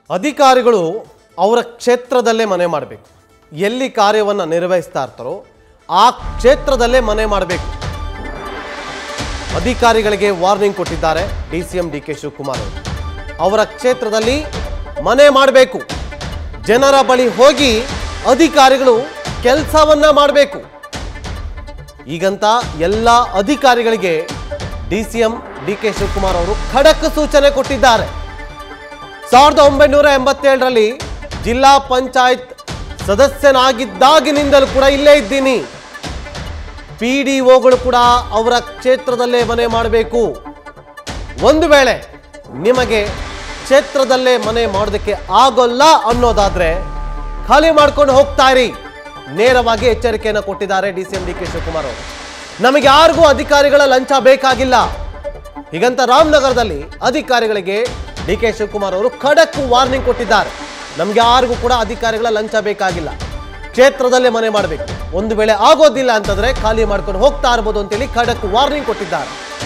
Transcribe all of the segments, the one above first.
ಅಧಿಕಾರಿಗಳು ಅವರ ಕ್ಷೇತ್ರದಲ್ಲೇ ಮನೆ ಮಾಡಬೇಕು ಎಲ್ಲಿ ಕಾರ್ಯವನ್ನು ನಿರ್ವಹಿಸ್ತಾ ಇರ್ತಾರೋ ಆ ಕ್ಷೇತ್ರದಲ್ಲೇ ಮನೆ ಮಾಡಬೇಕು ಅಧಿಕಾರಿಗಳಿಗೆ ವಾರ್ನಿಂಗ್ ಕೊಟ್ಟಿದ್ದಾರೆ D C M D K Shivakumar ಅವರು ಅವರ ಕ್ಷೇತ್ರದಲ್ಲಿ ಮನೆ ಮಾಡಬೇಕು ಜನರ ಬಳಿ ಹೋಗಿ ಅಧಿಕಾರಿಗಳು ಕೆಲಸವನ್ನ ಮಾಡಬೇಕು ಈಗಂತ ಎಲ್ಲ ಅಧಿಕಾರಿಗಳಿಗೆ D C M D K Shivakumar ಅವರು ಖಡಕ್ ಸೂಚನೆ ಕೊಟ್ಟಿದ್ದಾರೆ ಸಾವಿರದ ಒಂಬೈನೂರ ಎಂಬತ್ತೇಳರಲ್ಲಿ ಜಿಲ್ಲಾ ಪಂಚಾಯತ್ ಸದಸ್ಯನಾಗಿದ್ದಾಗಿನಿಂದಲೂ ಕೂಡ ಇಲ್ಲೇ ಇದ್ದೀನಿ ಪಿ ಡಿ ಒಗಳು ಕೂಡ ಅವರ ಕ್ಷೇತ್ರದಲ್ಲೇ ಮನೆ ಮಾಡಬೇಕು ಒಂದು ವೇಳೆ ನಿಮಗೆ ಕ್ಷೇತ್ರದಲ್ಲೇ ಮನೆ ಮಾಡೋದಕ್ಕೆ ಆಗೋಲ್ಲ ಅನ್ನೋದಾದ್ರೆ ಖಾಲಿ ಮಾಡ್ಕೊಂಡು ಹೋಗ್ತಾ ಇರಿ ನೇರವಾಗಿ ಎಚ್ಚರಿಕೆಯನ್ನು ಕೊಟ್ಟಿದ್ದಾರೆ D C M D K Shivakumar ಅವರು ನಮಗೆ ಯಾರಿಗೂ ಅಧಿಕಾರಿಗಳ ಲಂಚ ಬೇಕಾಗಿಲ್ಲ ಹೀಗಂತ ರಾಮನಗರದಲ್ಲಿ ಅಧಿಕಾರಿಗಳಿಗೆ ಡಿ ಕೆ ಶಿವಕುಮಾರ್ ಅವರು ಖಡಕ್ ವಾರ್ನಿಂಗ್ ಕೊಟ್ಟಿದ್ದಾರೆ ನಮ್ಗೆ ಯಾರಿಗೂ ಕೂಡ ಅಧಿಕಾರಿಗಳ ಲಂಚ ಬೇಕಾಗಿಲ್ಲ ಕ್ಷೇತ್ರದಲ್ಲೇ ಮನೆ ಮಾಡಬೇಕು ಒಂದು ವೇಳೆ ಆಗೋದಿಲ್ಲ ಅಂತಂದ್ರೆ ಖಾಲಿ ಮಾಡ್ಕೊಂಡು ಹೋಗ್ತಾ ಇರ್ಬೋದು ಅಂತೇಳಿ ಖಡಕ್ ವಾರ್ನಿಂಗ್ ಕೊಟ್ಟಿದ್ದಾರೆ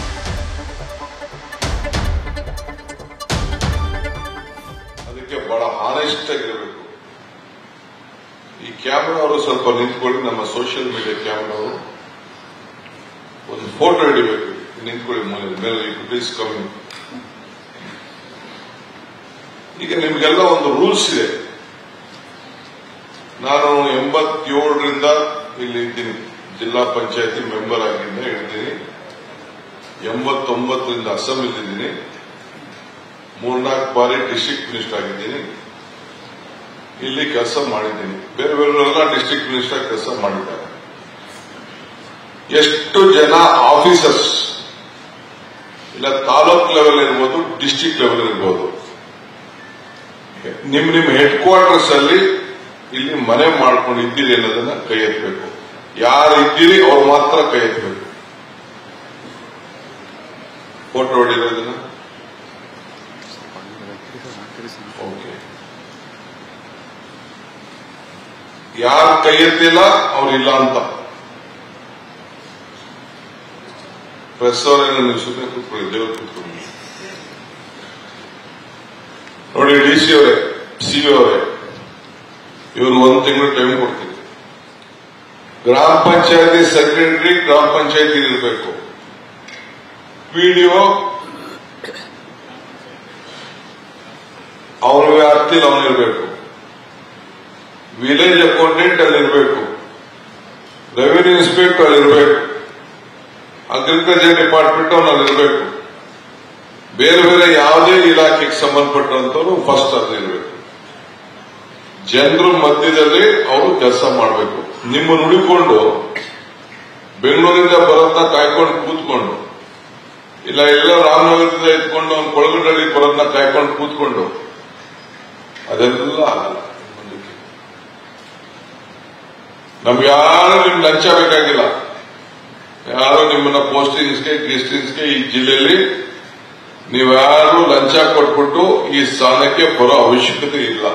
ಅದಕ್ಕೆ ಬಹಳ ಹಾನೆಸ್ಟ್ ಆಗಿರಬೇಕು ಈ ಕ್ಯಾಮ್ರಾ ಅವರು ಸ್ವಲ್ಪ ನಿಂತ್ಕೊಳ್ಳಿ ನಮ್ಮ ಸೋಷಿಯಲ್ ಮೀಡಿಯಾ ಕ್ಯಾಮ್ರಾ ಅವರು ಒಂದು ಫೋಟೋ ಹಿಡಿಬೇಕು ನಿಂತ್ಕೊಳ್ಳಿ ಮೂಲೆ ಮೇಲೆ ಪ್ಲೀಸ್ ಕಮಿಂಗ್ ಈಗ ನಿಮಗೆಲ್ಲ ಒಂದು ರೂಲ್ಸ್ ಇದೆ ನಾನು ಎಂಬತ್ತೇಳರಿಂದ ಇಲ್ಲಿ ಇದ್ದೀನಿ ಜಿಲ್ಲಾ ಪಂಚಾಯತಿ ಮೆಂಬರ್ ಆಗಿಂದ ಹಿಡಿದೀನಿ ಎಂಬತ್ತೊಂಬತ್ತರಿಂದ ಅಸೆಂಬ್ಲಿಲಿದ್ದೀನಿ ಮೂರ್ನಾಲ್ಕು ಬಾರಿ ಡಿಸ್ಟ್ರಿಕ್ಟ್ ಮಿನಿಸ್ಟರ್ ಆಗಿದ್ದೀನಿ ಇಲ್ಲಿ ಕೆಲಸ ಮಾಡಿದ್ದೀನಿ ಬೇರೆ ಬೇರೆಯವರೆಲ್ಲ ಡಿಸ್ಟ್ರಿಕ್ಟ್ ಮಿನಿಸ್ಟರ್ ಕೆಲಸ ಮಾಡಿದ್ದಾರೆ ಎಷ್ಟು ಜನ ಆಫೀಸರ್ಸ್ ಇಲ್ಲ ತಾಲೂಕ್ ಲೆವೆಲ್ ಇರ್ಬೋದು ಡಿಸ್ಟ್ರಿಕ್ಟ್ ಲೆವೆಲ್ ಇರ್ಬೋದು ನಿಮ್ ನಿಮ್ ಹೆಡ್ ಕ್ವಾರ್ಟರ್ಸ್ ಅಲ್ಲಿ ಇಲ್ಲಿ ಮನೆ ಮಾಡ್ಕೊಂಡು ಇದ್ದೀರಿ ಅನ್ನೋದನ್ನ ಕೈ ಎತ್ತಬೇಕು ಯಾರು ಇದ್ದೀರಿ ಅವ್ರು ಮಾತ್ರ ಕೈ ಎತ್ತಬೇಕು ಫೋಟೋ ಹೊಡಿರೋದನ್ನ ಓಕೆ ಯಾರು ಕೈ ಎತ್ತಿಲ್ಲ ಅವ್ರಿಲ್ಲ ಅಂತ ಪ್ರೆಸ್ ಅವರೇನು ನೀವು ಸುಮ್ಮನೆ ಕೂತ್ಕೊಳ್ಳಿ ದೇವ್ರು ಕೂತ್ಕೊಳ್ಳಿ ನೋಡಿ ಡಿ ಸಿ ಅವರೇ ಸಿ ಅವರೇ ಇವರು ಒಂದು ತಿಂಗಳು ಟೈಮ್ ಕೊಡ್ತೀನಿ ಗ್ರಾಮ ಪಂಚಾಯತಿ ಸೆಕ್ರೆಟರಿ ಗ್ರಾಮ ಪಂಚಾಯತಿ ಇರಬೇಕು ಪಿಡಿಒ ಅವರ ವ್ಯಾಪ್ತಿಲಿ ಅವನಿರ್ಬೇಕು ವಿಲೇಜ್ ಅಕೌಂಟೆಂಟ್ ಅಲ್ಲಿರ್ಬೇಕು ರೆವಿನ್ಯೂ ಇನ್ಸ್ಪೆಕ್ಟರ್ ಅಲ್ಲಿರ್ಬೇಕು ಅಗ್ರಿಕಲ್ಚರ್ ಡಿಪಾರ್ಟ್ಮೆಂಟ್ ಅವನಲ್ಲಿರ್ಬೇಕು ಬೇರೆ ಬೇರೆ ಯಾವುದೇ ಇಲಾಖೆಗೆ ಸಂಬಂಧಪಟ್ಟಂತವರು ಫಸ್ಟ್ ಅಲ್ಲಿರ್ಬೇಕು ಜನರ ಮಧ್ಯದಲ್ಲಿ ಅವರು ಕೆಲಸ ಮಾಡಬೇಕು ನಿಮ್ಮ ನುಡಿಕೊಂಡು ಬೆಂಗಳೂರಿಂದ ಬರೋದನ್ನ ಕಾಯ್ಕೊಂಡು ಕೂತ್ಕೊಂಡು ಇಲ್ಲ ಎಲ್ಲ ರಾಮನಗರದಿಂದ ಎತ್ಕೊಂಡು ಅವ್ನು ಕೊಳಗಡಳ್ಳಿ ಬರೋದನ್ನ ಕಾಯ್ಕೊಂಡು ಕೂತ್ಕೊಂಡು ಅದೆಲ್ಲ ಆಗಲ್ಲ ಮುಂದಕ್ಕೆ ನಮ್ಗೆ ಯಾರು ನಿಮ್ ಲಂಚ ಬೇಕಾಗಿಲ್ಲ ಯಾರು ನಿಮ್ಮನ್ನ ಪೋಸ್ಟಿಂಗ್ಸ್ಗೆ ಗೆಸ್ಟಿಂಗ್ಸ್ಗೆ ಈ ಜಿಲ್ಲೆಯಲ್ಲಿ ನೀವ್ಯಾರು ಲಂಚ ಕೊಟ್ಬಿಟ್ಟು ಈ ಸ್ಥಾನಕ್ಕೆ ಬರೋ ಅವಶ್ಯಕತೆ ಇಲ್ಲ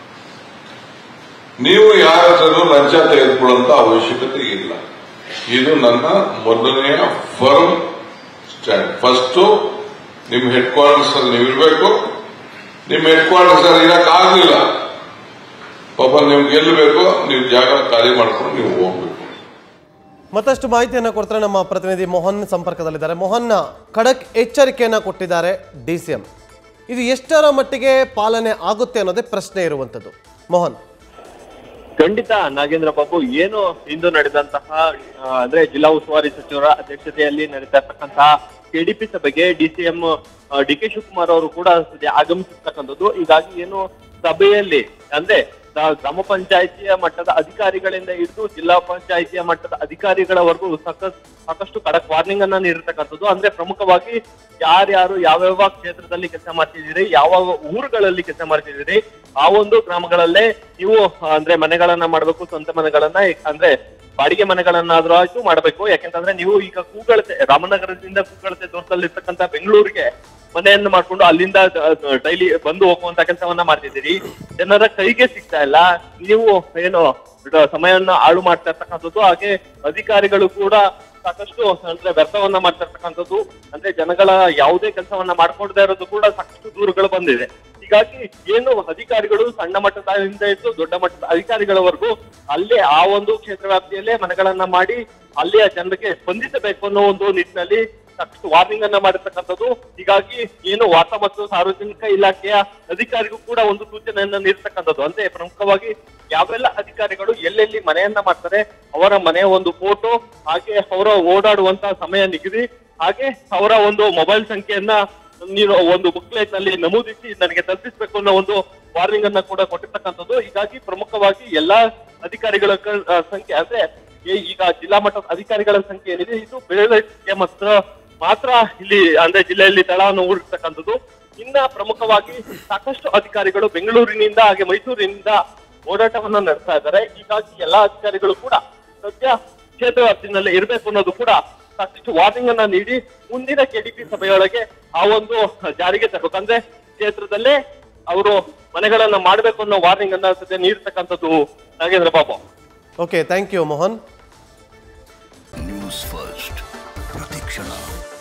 ನೀವು ಯಾರ ಹತ್ರನೂ ಲಂಚ ತೆಗೆದುಕೊಳ್ಳುವಂತ ಅವಶ್ಯಕತೆ ಇಲ್ಲ ಇದು ನನ್ನ ಮೊದಲನೆಯ ಫರ್ಮ್ ಸ್ಟ್ಯಾಂಡ್ ಫಸ್ಟ್ ನಿಮ್ ಹೆಡ್ ಕ್ವಾರ್ಟರ್ಸ್ ಅಲ್ಲಿ ನೀವು ಇರಬೇಕು ನಿಮ್ ಹೆಡ್ ಕ್ವಾರ್ಟರ್ಸ್ ಅಲ್ಲಿ ಇರಕ್ ಆಗ್ಲಿಲ್ಲ ಪಾಪ ನಿಮ್ಗೆ ಎಲ್ಲಿ ಬೇಕೋ ನೀವು ಜಾಗ ಖಾಲಿ ಮಾಡ್ಕೊಂಡು ನೀವು ಹೋಗ್ಬೇಕು ಮತ್ತಷ್ಟು ಮಾಹಿತಿಯನ್ನು ಕೊಡ್ತಾರೆ ನಮ್ಮ ಪ್ರತಿನಿಧಿ ಮೋಹನ್ ಸಂಪರ್ಕದಲ್ಲಿದ್ದಾರೆ ಮೋಹನ್ ಖಡಕ್ ಎಚ್ಚರಿಕೆಯನ್ನ ಕೊಟ್ಟಿದ್ದಾರೆ ಡಿ ಸಿ ಎಂ ಇದು ಎಷ್ಟರ ಮಟ್ಟಿಗೆ ಪಾಲನೆ ಆಗುತ್ತೆ ಅನ್ನೋದೇ ಪ್ರಶ್ನೆ ಇರುವಂತದ್ದು ಮೋಹನ್ ಖಂಡಿತ ನಾಗೇಂದ್ರ ಬಾಬು ಏನು ಇಂದು ನಡೆದಂತಹ ಆ, ಅಂದ್ರೆ ಜಿಲ್ಲಾ ಉಸ್ತುವಾರಿ ಸಚಿವರ ಅಧ್ಯಕ್ಷತೆಯಲ್ಲಿ ನಡೀತಾ ಇರ್ತಕ್ಕಂತಹ ಕೆಡಿಪಿ ಸಭೆಗೆ ಡಿಸಿಎಂ ಡಿ ಕೆ ಶಿವಕುಮಾರ್ ಅವರು ಕೂಡ ಸದ್ಯ ಆಗಮಿಸಿರ್ತಕ್ಕಂಥದ್ದು ಹೀಗಾಗಿ ಏನು ಸಭೆಯಲ್ಲಿ ಅಂದ್ರೆ ದ- ಗ್ರಾಮ ಪಂಚಾಯಿತಿಯ ಮಟ್ಟದ ಅಧಿಕಾರಿಗಳಿಂದ ಹಿಡಿದು ಜಿಲ್ಲಾ ಪಂಚಾಯಿತಿಯ ಮಟ್ಟದ ಅಧಿಕಾರಿಗಳವರೆಗೂ ಸಾಕಷ್ಟು ಸಾಕಷ್ಟು ಖಡಕ್ ವಾರ್ನಿಂಗ್ ಅನ್ನ ನೀಡಿರ್ತಕ್ಕಂಥದ್ದು ಅಂದ್ರೆ ಪ್ರಮುಖವಾಗಿ ಯಾರ್ಯಾರು ಯಾವ್ಯಾವ ಕ್ಷೇತ್ರದಲ್ಲಿ ಕೆಲಸ ಮಾಡ್ತಿದ್ದೀರಿ ಯಾವ ಊರುಗಳಲ್ಲಿ ಕೆಲಸ ಮಾಡ್ತಿದ್ದೀರಿ ಆ ಒಂದು ಗ್ರಾಮಗಳಲ್ಲೇ ನೀವು ಆ, ಅಂದ್ರೆ ಮನೆಗಳನ್ನ ಮಾಡಬೇಕು ಸ್ವಂತ ಮನೆಗಳನ್ನ ಅಂದ್ರೆ ಬಾಡಿಗೆ ಮನೆಗಳನ್ನಾದ್ರೂ ಆಯ್ತು ಮಾಡಬೇಕು ಯಾಕೆಂತಂದ್ರೆ ನೀವು ಈಗ ಕೂಗಳತೆ ರಾಮನಗರದಿಂದ ಕೂಗಳತೆ ದೂರದಲ್ಲಿರ್ತಕ್ಕಂಥ ಬೆಂಗಳೂರಿಗೆ ಮನೆಯನ್ನು ಮಾಡ್ಕೊಂಡು ಅಲ್ಲಿಂದ ಡೈಲಿ ಬಂದು ಹೋಗುವಂತ ಕೆಲಸವನ್ನ ಮಾಡ್ತಿದ್ದೀರಿ ಜನರ ಕೈಗೆ ಸಿಗ್ತಾ ಇಲ್ಲ ನೀವು ಏನು ಡ- ಸಮಯವನ್ನ ಹಾಳು ಮಾಡ್ತಾ ಇರ್ತಕ್ಕಂಥದ್ದು ಹಾಗೆ ಅಧಿಕಾರಿಗಳು ಕೂಡ ಸಾಕಷ್ಟು ಅಂದ್ರೆ ವ್ಯರ್ಥವನ್ನ ಮಾಡ್ತಾ ಇರ್ತಕ್ಕಂಥದ್ದು ಅಂದ್ರೆ ಜನಗಳ ಯಾವುದೇ ಕೆಲಸವನ್ನ ಮಾಡ್ಕೊಡದೇ ಇರೋದು ಕೂಡ ಸಾಕಷ್ಟು ದೂರುಗಳು ಬಂದಿದೆ ಹೀಗಾಗಿ ಏನು ಅಧಿಕಾರಿಗಳು ಸಣ್ಣ ಮಟ್ಟದಿಂದ ಇದ್ದು ದೊಡ್ಡ ಮಟ್ಟದ ಅಧಿಕಾರಿಗಳವರೆಗೂ ಅಲ್ಲೇ ಆ ಒಂದು ಕ್ಷೇತ್ರ ವ್ಯಾಪ್ತಿಯಲ್ಲೇ ಮನೆಗಳನ್ನ ಮಾಡಿ ಅಲ್ಲಿಯ ಜನರಿಗೆ ಸ್ಪಂದಿಸಬೇಕು ಅನ್ನೋ ಒಂದು ನಿಟ್ಟಿನಲ್ಲಿ ಸಾಕಷ್ಟು ವಾರ್ನಿಂಗ್ ಅನ್ನ ಮಾಡಿರ್ತಕ್ಕಂಥದ್ದು ಹೀಗಾಗಿ ಏನು ವಾರ್ತ ಮತ್ತು ಸಾರ್ವಜನಿಕ ಇಲಾಖೆಯ ಅಧಿಕಾರಿಗೂ ಕೂಡ ಒಂದು ಸೂಚನೆಯನ್ನ ನೀಡ್ತಕ್ಕಂಥದ್ದು ಅಂದ್ರೆ ಪ್ರಮುಖವಾಗಿ ಯಾವೆಲ್ಲ ಅಧಿಕಾರಿಗಳು ಎಲ್ಲೆಲ್ಲಿ ಮನೆಯನ್ನ ಮಾಡ್ತಾರೆ ಅವರ ಮನೆಯ ಒಂದು ಫೋಟೋ ಹಾಗೆ ಅವರ ಓಡಾಡುವಂತಹ ಸಮಯ ನಿಗದಿ ಹಾಗೆ ಅವರ ಒಂದು ಮೊಬೈಲ್ ಸಂಖ್ಯೆಯನ್ನ ನೀನು ಒಂದು ಬುಕ್ಲೆಟ್ ನಲ್ಲಿ ನಮೂದಿಸಿ ನನಗೆ ತಲುಪಿಸಬೇಕು ಅನ್ನೋ ಒಂದು ವಾರ್ನಿಂಗ್ ಅನ್ನ ಕೂಡ ಕೊಟ್ಟಿರ್ತಕ್ಕಂಥದ್ದು ಹೀಗಾಗಿ ಪ್ರಮುಖವಾಗಿ ಎಲ್ಲಾ ಅಧಿಕಾರಿಗಳ ಕ- ಆ, ಸಂಖ್ಯೆ ಅಂದ್ರೆ ಈ- ಈಗ ಜಿಲ್ಲಾ ಮಟ್ಟದ ಅಧಿಕಾರಿಗಳ ಸಂಖ್ಯೆ ಏನಿದೆ ಇದು ಬೆಳಗ್ಗೆ ಮಾತ್ರ ಮಾತ್ರ ಇಲ್ಲಿ ಅಂದ್ರೆ ಜಿಲ್ಲೆಯಲ್ಲಿ ದಳವನ್ನು ಹೂಡಿರ್ತಕ್ಕಂಥದ್ದು ಇನ್ನ ಪ್ರಮುಖವಾಗಿ ಸಾಕಷ್ಟು ಅಧಿಕಾರಿಗಳು ಬೆಂಗಳೂರಿನಿಂದ ಹಾಗೆ ಮೈಸೂರಿನಿಂದ ಓಡಾಟವನ್ನ ನಡೆಸ್ತಾ ಇದ್ದಾರೆ ಹೀಗಾಗಿ ಎಲ್ಲಾ ಅಧಿಕಾರಿಗಳು ಕೂಡ ಸದ್ಯ ಕ್ಷೇತ್ರ ವ್ಯಾಪ್ತಿನಲ್ಲೇ ಇರಬೇಕು ಅನ್ನೋದು ಕೂಡ ಸಾಕಷ್ಟು ವಾರ್ನಿಂಗ್ ಅನ್ನ ನೀಡಿ ಮುಂದಿನ ಕೆಡಿಪಿ ಸಭೆಯೊಳಗೆ ಆ ಒಂದು ಜಾರಿಗೆ ತರಬೇಕು ಅಂದ್ರೆ ಕ್ಷೇತ್ರದಲ್ಲೇ ಅವರು ಮನೆಗಳನ್ನ ಮಾಡಬೇಕು ಅನ್ನೋ ವಾರ್ನಿಂಗ್ ಅನ್ನ ಸದ್ಯ ನೀಡ್ತಕ್ಕಂಥದ್ದು Nagendra Babu okay thank you Mohan news first ಪ್ರತಿಕ್ಷಣ